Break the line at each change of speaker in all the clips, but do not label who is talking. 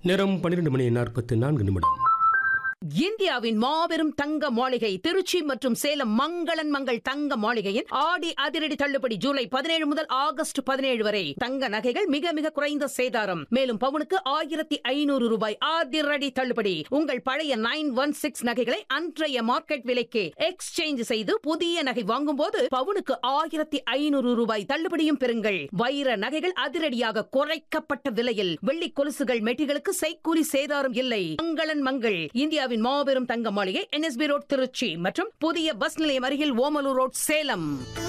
நேரம் பன்னிரெண்டு மணி நாற்பத்து நான்கு நிமிடம்
இந்தியாவின் மாபெரும் தங்க மாளிகை திருச்சி மற்றும் சேலம் மங்களன் மங்கள் தங்க மாளிகையின் ஆடி அதிரடி தள்ளுபடி ஜூலை பதினேழு முதல் ஆகஸ்ட் பதினேழு வரை தங்க நகைகள் மிக மிக குறைந்த சேதாரம் மேலும் பவுனுக்கு ஆயிரத்தி ஐநூறு ரூபாய் அதிரடி தள்ளுபடி உங்கள் பழைய நைன் ஒன் சிக்ஸ் நகைகளை அன்றைய மார்க்கெட் விலைக்கு எக்ஸ்சேஞ்ச் செய்து புதிய நகை வாங்கும் போது பவுனுக்கு ஆயிரத்தி ஐநூறு ரூபாய் தள்ளுபடியும் பெறுங்கள் வைர நகைகள் அதிரடியாக குறைக்கப்பட்ட விலையில் வெள்ளி கொலுசுகள் மெட்டிகளுக்கு செய்கூலி சேதாரம் இல்லை மங்களன் மங்கள் இந்தியாவின் மாபெரும் தங்க மாளிகை என்எஸ்பி ரோட் திருச்சி மற்றும் புதிய பஸ் நிலையம் அருகில் ஓமலூர் ரோட் சேலம்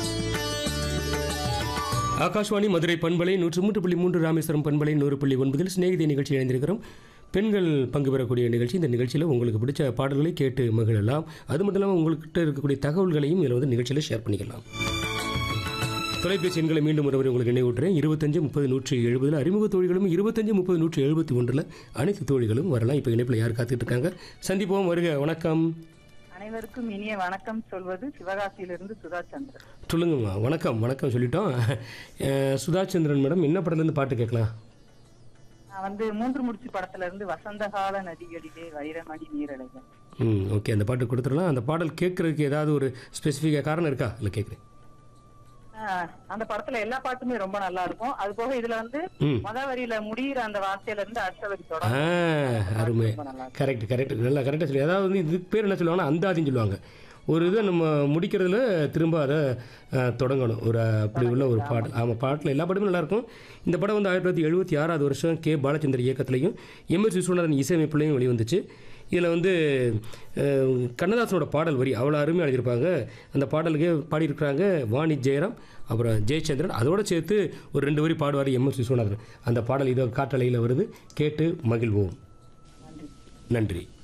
ஆகாஷ்வாணி மதுரை பண்பலை நூற்று மூன்று புள்ளி மூன்று ராமேஸ்வரம் பண்பலை நூறு புள்ளி ஒன்பதில் சிநேகிதி நிகழ்ச்சி இணைந்திருக்கிறோம் பெண்கள் பங்கு பெறக்கூடிய நிகழ்ச்சி இந்த நிகழ்ச்சியில் உங்களுக்கு பிடிச்ச பாடல்களை கேட்டு மகிழலாம் அது மட்டும் இல்லாமல் உங்கள்கிட்ட இருக்கக்கூடிய தகவல்களையும் இதில் வந்து நிகழ்ச்சியில் ஷேர் பண்ணிக்கலாம் தொலைபேசி எண்களை மீண்டும் ஒருவரை உங்களுக்கு நினைவூட்டுறேன் இருபத்தஞ்சு முப்பது நூற்றி எழுபதில் அறிமுக தோழிகளும் இருபத்தஞ்சு முப்பது நூற்றி எழுபத்தி ஒன்றில் அனைத்து தோழிகளும் வரலாம் இப்போ இணைப்பில் யார் காத்துட்டு இருக்காங்க சந்திப்போம் வருக வணக்கம்
அனைவருக்கும் இனிய வணக்கம் சொல்வது சிவகாசியிலிருந்து சுதா சந்திரன்
சொல்லுங்கம்மா வணக்கம் வணக்கம் சொல்லிட்டோம் அஹ், சுதாச்சந்திரன் மேடம் என்ன படத்துலேருந்து பாட்டு கேட்கலாம்
நான் வந்து மூன்று முடிச்சு படத்துல இருந்து வசந்தகால நதிகளிலே வைரமணி நீரலைகள்
ம் ஓகே அந்த பாட்டு கொடுத்துடலாம் அந்த பாடல் கேட்குறதுக்கு ஏதாவது ஒரு ஸ்பெசிஃபிக்காக காரணம் இருக்கா இல்லை கேட்குறேன்
ஆஹ், அந்த படத்துல எல்லா பாட்டுமே ரொம்ப நல்லா இருக்கும் அது போக இதுல வந்து
ம்
மொத வரியில முடியிற அந்த வார்த்தையில இருந்து அடுத்த வரி
ஆ
தொடரும்
அருமை
ரொம்ப நல்லா இருக்கும்.
கரெக்ட் கரெக்ட் நல்லா கரெக்டாக சொல்லி அதாவது வந்து இதுக்கு பேர் என்ன சொல்லுவாங்கன்னா அந்தாதின்னு சொல்லுவாங்க ஒரு இதை நம்ம முடிக்கிறதுல திரும்ப அதை அஹ், தொடங்கணும் ஒரு அப்படி உள்ள ஒரு பாடல் ஆமாம் பாட்டில் எல்லா பாட்டுமே நல்லாயிருக்கும் இந்த படம் வந்து ஆயிரத்தி தொள்ளாயிரத்தி எழுபத்தி ஆறாவது வருஷம் கே பாலச்சந்தர் இயக்கத்துலையும் எம்எஸ் விஸ்வநாதன் இசையமைப்புலையும் வெளிவந்துச்சு இதில் வந்து அஹ், கண்ணதாசனோட பாடல் வரி அவ்வளோ அருமையாக எழுதியிருப்பாங்க அந்த பாடலுக்கே பாடியிருக்கிறாங்க வாணி ஜெயராம் அப்புறம் ஜெயச்சந்திரன் அதோடு சேர்த்து ஒரு ரெண்டு வரி பாடுவார் எம்எஸ் விஸ்வநாதன் அந்த பாடல் இதோ காற்றலையில் வருது கேட்டு மகிழ்வோம் நன்றி